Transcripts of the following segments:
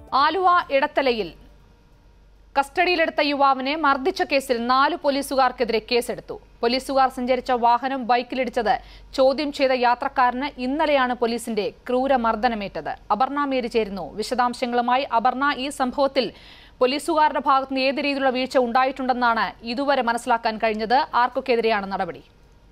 ആലുവ ഇടത്തലയിൽ കസ്റ്റഡിയിലെടുത്ത യുവാവിനെ മർദ്ദിച്ച കേസിൽ നാല് പോലീസുകാർക്കെതിരെ കേസെടുത്തു പോലീസുകാർ സഞ്ചരിച്ച വാഹനം ബൈക്കിലിടിച്ചത് ചോദ്യം ചെയ്ത യാത്രക്കാരന് ഇന്നലെയാണ് പോലീസിന്റെ ക്രൂരമർദ്ദനമേറ്റത് അപർണ മേരി ചേരുന്നു വിശദാംശങ്ങളുമായി അപർണ ഈ സംഭവത്തിൽ പോലീസുകാരുടെ ഭാഗത്തുനിന്ന് ഏത് രീതിയിലുള്ള വീഴ്ച ഉണ്ടായിട്ടുണ്ടെന്നാണ് ഇതുവരെ മനസ്സിലാക്കാൻ കഴിഞ്ഞത് ആർക്കൊക്കെതിരെയാണ് നടപടി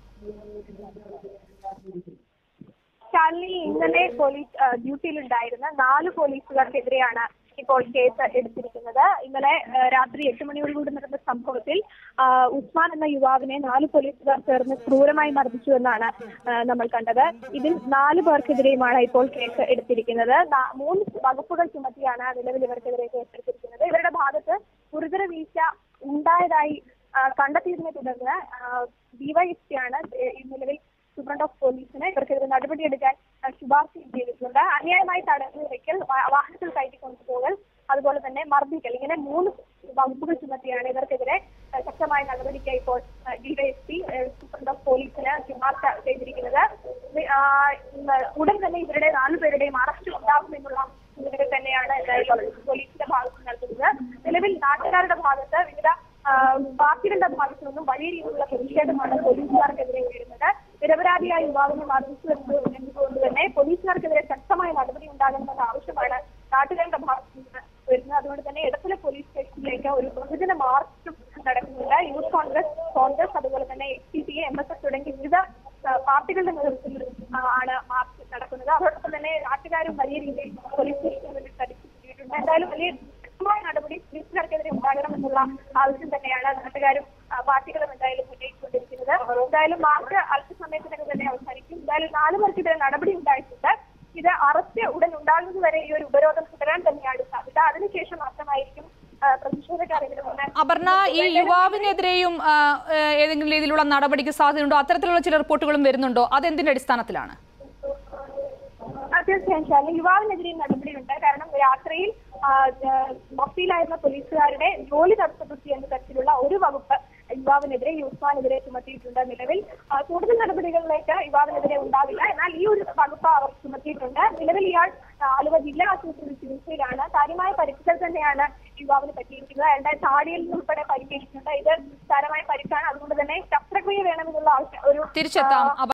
ശാലിനി ഇന്നലെ പോലീസ് ആ, ഡ്യൂട്ടിയിലുണ്ടായിരുന്ന നാല് പോലീസുകാർക്കെതിരെയാണ് ഇപ്പോൾ കേസ് എടുത്തിരിക്കുന്നത് ഇന്നലെ ആ, രാത്രി എട്ട് മണിയോടുകൂടി നടന്ന സംഭവത്തിൽ ആ, ഉസ്മാൻ എന്ന യുവാവിനെ നാല് പോലീസുകാർ ചേർന്ന് ക്രൂരമായി മർദ്ദിച്ചു എന്നാണ് ആ, നമ്മൾ കണ്ടത് ഇതിൽ നാല് പേർക്കെതിരെയുമാണ് ഇപ്പോൾ കേസ് എടുത്തിരിക്കുന്നത് നാ- മൂന്ന് വകുപ്പുകൾ ചുമത്തിയാണ് നിലവിൽ ഇവർക്കെതിരെ കേസ് എടുത്തിരിക്കുന്നത് ഇവരുടെ ഭാഗത്ത് ഗുരുതര വീഴ്ച ഉണ്ടായതായി ആ, കണ്ടെത്തിയതിനെ തുടർന്ന് ഡിവൈഎസ്പി ആണ് ഈ നിലവിൽ സൂപ്രണ്ട് ഓഫ് പോലീസിന് ഇവർക്കെതിരെ നടപടിയെടുക്കാൻ അഹ് ശുപാർശ ചെയ്തിട്ടുണ്ട് അന്യായമായി തടഞ്ഞു വെക്കൽ വാ- വാഹനത്തിൽ കയറ്റി കൊണ്ടുപോകൽ അതുപോലെ തന്നെ മർദ്ദിക്കൽ ഇങ്ങനെ മൂന്ന് വകുപ്പുകൾ ചുമത്തിയാണ് ഇവർക്കെതിരെ അഹ് ശക്തമായ നടപടിക്ക് ഇപ്പോൾ ഡിവൈഎസ്പി സൂപ്രണ്ട് ഓഫ് പോലീസിന് ശുപാർശ ചെയ്തിരിക്കുന്നത് ഇത്, ആ, ഇന്ന് ഉടൻ തന്നെ ഇവരുടെ നാലുപേരുടെയും അറസ്റ്റ് ഉണ്ടാകുമെന്നുള്ള സൂചനകൾ തന്നെയാണ് എന്തായാലും പോലീസിന്റെ ഭാഗത്ത് നൽകുന്നത് നിലവിൽ നാട്ടുകാരുടെ ഭാഗത്ത് വിവിധ ആ, പാർട്ടികളുടെ ഭാഗത്തു നിന്നും വലിയ രീതിയിലുള്ള പ്രതിഷേധമാണ് പോലീസുകാർക്കെതിരെ ഉയരുന്നത് നിരപരാധിയായ യുവാവിനെ മർദ്ദിച്ചു വരുന്നത് എന്നതുകൊണ്ട് തന്നെ പോലീസുകാർക്കെതിരെ ശക്തമായ നടപടി ഉണ്ടാകണമെന്ന ആവശ്യമാണ് നാട്ടുകാരുടെ ഭാഗത്തു നിന്ന് വരുന്നത് അതുകൊണ്ട് തന്നെ ഇടത്തല പോലീസ് സ്റ്റേഷനിലേക്ക് ഒരു ബഹുജന മാർച്ചും നടക്കുന്നുണ്ട് യൂത്ത് കോൺഗ്രസ് കോൺഗ്രസ് അതുപോലെ തന്നെ S P P M S F തുടങ്ങി വിവിധ ആ, പാർട്ടികളുടെ നേതൃത്വത്തിൽ ആ, ആണ് മാർച്ച് നടക്കുന്നത് അതോടൊപ്പം തന്നെ നാട്ടുകാരും വലിയ രീതിയിൽ പോലീസ് സ്റ്റേഷന് വേണ്ടി തടിച്ചിട്ടുണ്ട് എന്തായാലും വലിയ ശക്തമായ നടപടി പോലീസുകാർക്കെതിരെ ഉണ്ടാകണമെന്നുള്ള ആവശ്യം തന്നെയാണ് നാട്ടുകാരും ആ, പാർട്ടികളും എന്തായാലും ഉന്നയിച്ചുകൊണ്ടിരിക്കുന്നത് എന്തായാലും മാർച്ച് അല്പസമയത്തിനകം തന്നെ അവസാനിക്കും എന്തായാലും നാല് പേർക്കെതിരെ നടപടി ഉണ്ടായിട്ടുണ്ട് ഇത് അറസ്റ്റ് ഉടൻ ഉണ്ടാകുന്നത് വരെ ഈ ഒരു ഉപരോധം തുടരാൻ തന്നെയാണ് സാധ്യത അതിനുശേഷം മാത്രമായിരിക്കും ആ, പ്രതിഷേധക്കാർ ഇതിന് മുന്നേ അപർണ ഈ യുവാവിനെതിരെയും ആ, ഏഹ്, ഏതെങ്കിലും രീതിയിലുള്ള നടപടിക്ക് സാധ്യതയുണ്ടോ അത്തരത്തിലുള്ള ചില റിപ്പോർട്ടുകളും വരുന്നുണ്ടോ അതെന്തിന്റെ അടിസ്ഥാനത്തിലാണ് ആ, തീർച്ചയായും ശാലിനി യുവാവിനെതിരെ നടപടിയുണ്ട് കാരണം രാത്രിയിൽ ആ, ആ, മഫ്തിയിലായിരുന്ന പോലീസുകാരുടെ ജോലി തടസ്സപ്പെടുത്തി എന്ന തരത്തിലുള്ള ഒരു വകുപ്പ് യുവാവിനെതിരെ യുസ്മാനെതിരെ ചുമത്തിയിട്ടുണ്ട് നിലവിൽ ആ, കൂടുതൽ നടപടികളിലേക്ക് യുവാവിനെതിരെ ഉണ്ടാവില്ല എന്നാൽ ഈ ഒരു വകുപ്പ് അവർ ചുമത്തിയിട്ടുണ്ട് നിലവിൽ ഇയാൾ ആ, ആലുവ ജില്ലാ ആശുപത്രിയിൽ ചികിത്സയിലാണ് കാര്യമായ പരിക്കുകൾ തന്നെയാണ് യുവാവിന് പറ്റിയിരിക്കുന്നത് അയാളുടെ താടിയിൽ ഉൾപ്പെടെ പരിക്കേറ്റിട്ടുണ്ട് ഇത് സാരമായ പരിക്കാണ് അതുകൊണ്ട് തന്നെ ശസ്ത്രക്രിയ വേണമെന്നുള്ള ആവശ്യം ഒരു തിരിച്ചെത്താം ആ,